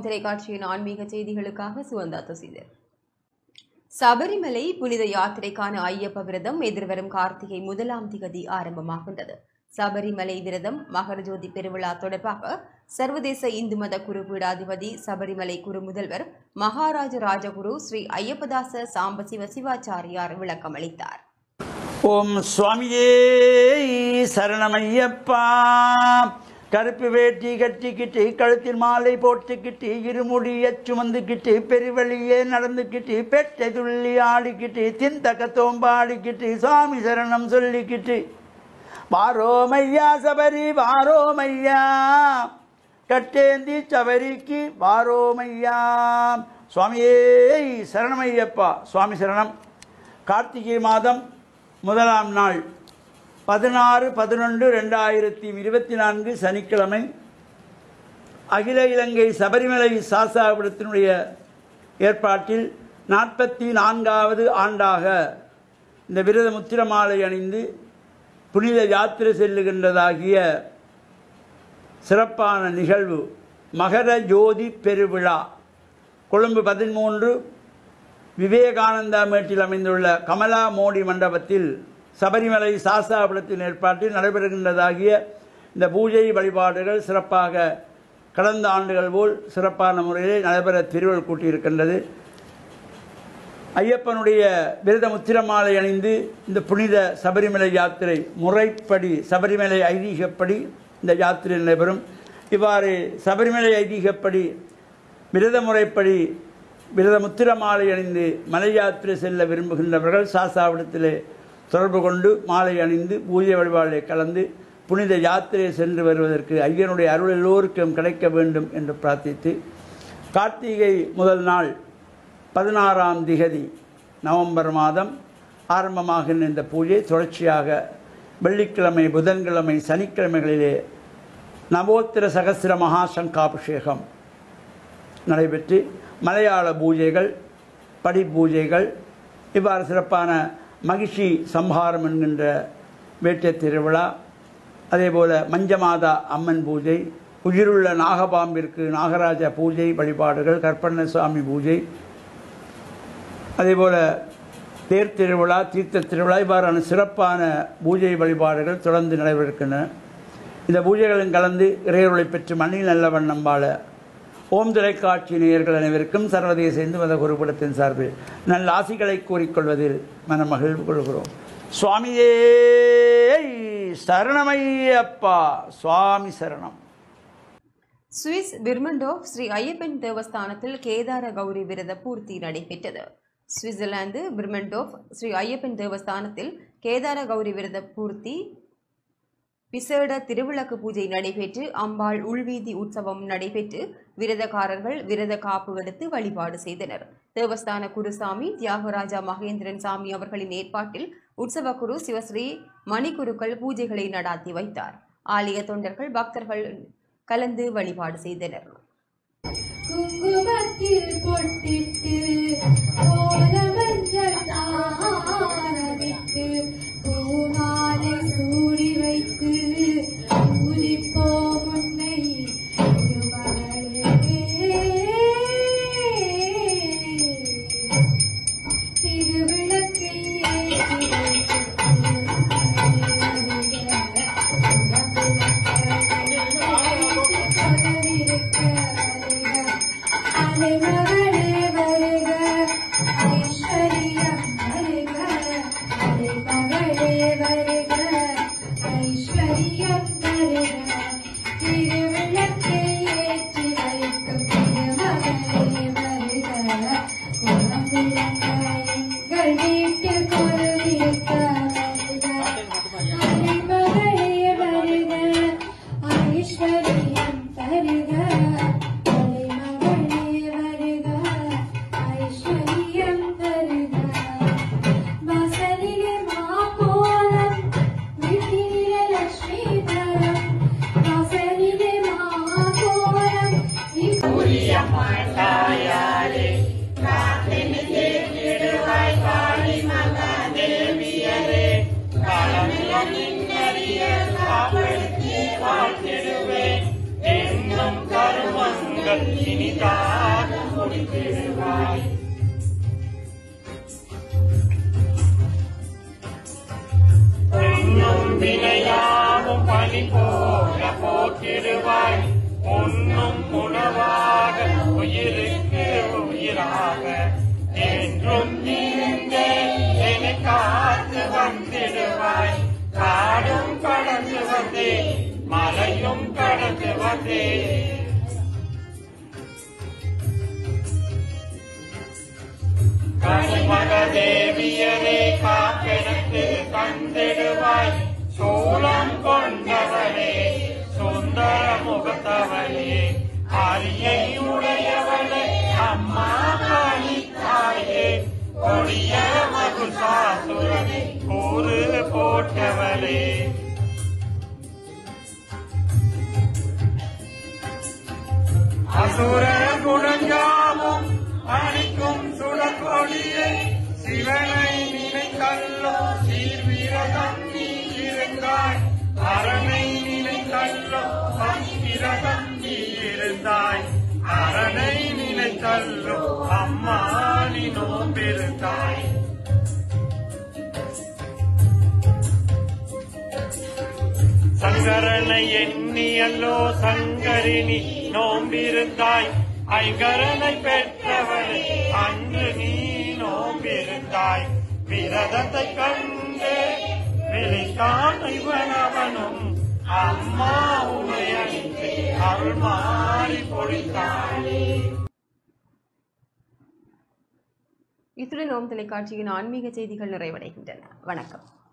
தொலைக்காட்சியின் ஆன்மீக செய்திகளுக்காக சுவந்தா துசிதர் சபரிமலை புனித யாத்திரைக்கான ஐயப்ப விரதம் எதிர்வரும் கார்த்திகை முதலாம் திகதி ஆரம்பமாகின்றது சபரிமலை விரதம் மகரஜோதி பெருவிழா தொடர்பாக சர்வதேச இந்து மத குரு பீடாதிபதி சபரிமலை குரு முதல்வர் மகாராஜ ராஜகுரு ஸ்ரீ ஐயப்பதாச சாம்பசிவ சிவாச்சாரியார் விளக்கம் அளித்தார் ஓம் சுவாமியே சரணமையப்பா கருப்பு வேட்டி கட்டிக்கிட்டு கழுத்தில் மாலை போட்டுக்கிட்டு இருமுடிய சுமந்துக்கிட்டு பெருவழியே நடந்துக்கிட்டு பெட்டை துள்ளி ஆடிக்கிட்டு தின்தக்க தோம்பாடிக்கிட்டு சுவாமி சரணம் சொல்லிக்கிட்டு வாரோமையா சபரி வாரோமையா கட்டேந்தி சபரிக்கு வாரோமையா சுவாமியே சரணமையப்பா சுவாமி சரணம் கார்த்திகை மாதம் முதலாம் நாள் பதினாறு பதினொன்று ரெண்டாயிரத்தி இருபத்தி நான்கு சனிக்கிழமை அகில இலங்கை சபரிமலை சாஸ்தாபுரத்தினுடைய ஏற்பாட்டில் நாற்பத்தி நான்காவது ஆண்டாக இந்த விரத முத்திரமாலை அணிந்து புனித யாத்திரை செல்லுகின்றதாகிய சிறப்பான நிகழ்வு மகர ஜோதி பெருவிழா கொழும்பு பதிமூன்று விவேகானந்தா மேட்டில் அமைந்துள்ள கமலா மோடி மண்டபத்தில் சபரிமலை சாஸ்தாபுரத்தின் ஏற்பாட்டில் நடைபெறுகின்றதாகிய இந்த பூஜை வழிபாடுகள் சிறப்பாக கடந்த ஆண்டுகள் போல் சிறப்பான முறையில் நடைபெற திருவள் கூட்டியிருக்கின்றது ஐயப்பனுடைய விரத முத்திரமாலை அணிந்து இந்த புனித சபரிமலை யாத்திரை முறைப்படி சபரிமலை ஐதீகப்படி இந்த யாத்திரை நடைபெறும் இவ்வாறு சபரிமலை ஐதீகப்படி விரத முறைப்படி விரத முத்திர மாலை அணிந்து மலை யாத்திரை செல்ல விரும்புகின்றவர்கள் சாஸ்தாவிடத்திலே தொடர்பு கொண்டு மாலை அணிந்து பூஜை வழிபாடுகளை கலந்து புனித யாத்திரை சென்று வருவதற்கு ஐயனுடைய அருள் எல்லோருக்கும் கிடைக்க வேண்டும் என்று பிரார்த்தித்து கார்த்திகை முதல் நாள் பதினாறாம் திகதி நவம்பர் மாதம் ஆரம்பமாகின்ற இந்த பூஜை தொடர்ச்சியாக வெள்ளிக்கிழமை புதன்கிழமை சனிக்கிழமைகளிலே நவோத்திர சகசிர மகாசங்காபிஷேகம் நடைபெற்று மலையாள பூஜைகள் படி பூஜைகள் இவ்வாறு சிறப்பான மகிழ்ச்சி சம்ஹாரம் என்கின்ற வேட்டை திருவிழா அதேபோல மஞ்சமாதா அம்மன் பூஜை உயிருள்ள நாகபாம்பிற்கு நாகராஜ பூஜை வழிபாடுகள் கற்பண்ணசுவாமி பூஜை அதேபோல தேர் திருவிழா தீர்த்த திருவிழா இவ்வாறான சிறப்பான பூஜை வழிபாடுகள் தொடர்ந்து நடைபெறுகின்றன இந்த பூஜைகளும் கலந்து இறையருளை பெற்று மண்ணில் நல்ல வண்ணம் வாழ ஓம் தொலைக்காட்சி நேயர்கள் அனைவருக்கும் சர்வதேச இந்து மத குருபடத்தின் சார்பில் நல்ல ஆசிகளை கூறிக்கொள்வதில் மன மகிழ்வு கொள்கிறோம் சுவாமியே சரணமையப்பா சுவாமி சரணம் சுவிஸ் விர்மண்டோஃப் ஸ்ரீ ஐயப்பன் தேவஸ்தானத்தில் கேதார கௌரி விரத பூர்த்தி நடைபெற்றது சுவிட்சர்லாந்து விர்மண்டோஃப் ஸ்ரீ ஐயப்பன் தேவஸ்தானத்தில் கேதார கௌரி விரத பூர்த்தி விசேட திருவிளக்கு பூஜை நடைபெற்று அம்பாள் உள்வீதி உற்சவம் நடைபெற்று விரதக்காரர்கள் விரத காப்பு எடுத்து வழிபாடு செய்தனர் தேவஸ்தான குருசாமி தியாகராஜா மகேந்திரன் சாமி அவர்களின் ஏற்பாட்டில் உற்சவ குரு சிவஸ்ரீ மணிக்குருக்கள் பூஜைகளை நடாத்தி வைத்தார் ஆலய தொண்டர்கள் பக்தர்கள் கலந்து வழிபாடு செய்தனர் குங்குமத்தில் பொட்டிட்டு கோலமஞ்சள் தாரவிட்டு பூமாலை சூடி வைத்து பூஜிப்போம் உன்னை திருமகளே திருவிளக்கை ஏற்றி வைத்து அலைமகளே வருக ஐஸ்வர்யம் வருக அலைமகளே வருக ஐஸ்வர்யம் வருக திருவிளக்கை ஏற்றி வைக்கும் திருமகளே வருக குலம் விளங்க எங்கள் வீட்டில் பொருளிருக்க வருக அலைமகளே வருக ஐஸ்வர்யம் தருக அலைமகளே வருக ஐஸ்வர்யம் தருக வாசலிலே மாகோலம் வீட்டிலே லட்சுமி தரம் வாசலிலே மாகோலம் வீட்டிலே பொழிந்திடுவாய் பொன்னும் வினையாவும் பனி போல போக்கிடுவாய் பொன்னும் உணவாக உயிருக்கு உயிராக என்றும் நீந்தே என்னை காத்து வந்திடுவாய் காடும் கடந்து வந்தே மலையும் கடந்து வந்தே கனிமக தேவியரே காப்பெனக்கு தந்திடுவாய் சோளம் கொண்டவளே சுந்தர முகத்தவளே அரியை உடையவளே அம்மா காளி தாயே கொடிய மகுசாசுரனை கூறு போட்டவளே அசுர குணங்காமும் அணிக்கும் சுடக்கொடியை சிவனை நினைக்கல்லோ சீர்வீரகம் நீ இருந்தாய் அரணை நினைக்கல்லோ சங்கிரகம் நீ இருந்தாய் அரணை நினைக்கல்லோ அம்மா நீ நோம்பிருந்தாய் சங்கரனை எண்ணியல்லோ சங்கரினி நோம்பிருந்தாய் ஐங்கரனை பெற்றவளே அன்று நீ நோம்பிருந்தாய் விரதத்தை கண்டு விழித்தான் இவனவனும் அம்மா உனை அணிந்து அருள் மாறி பொழித்தாளே இத்துடன் ஓம் தொலைக்காட்சியின் ஆன்மீக செய்திகள் நிறைவடைகின்றன வணக்கம்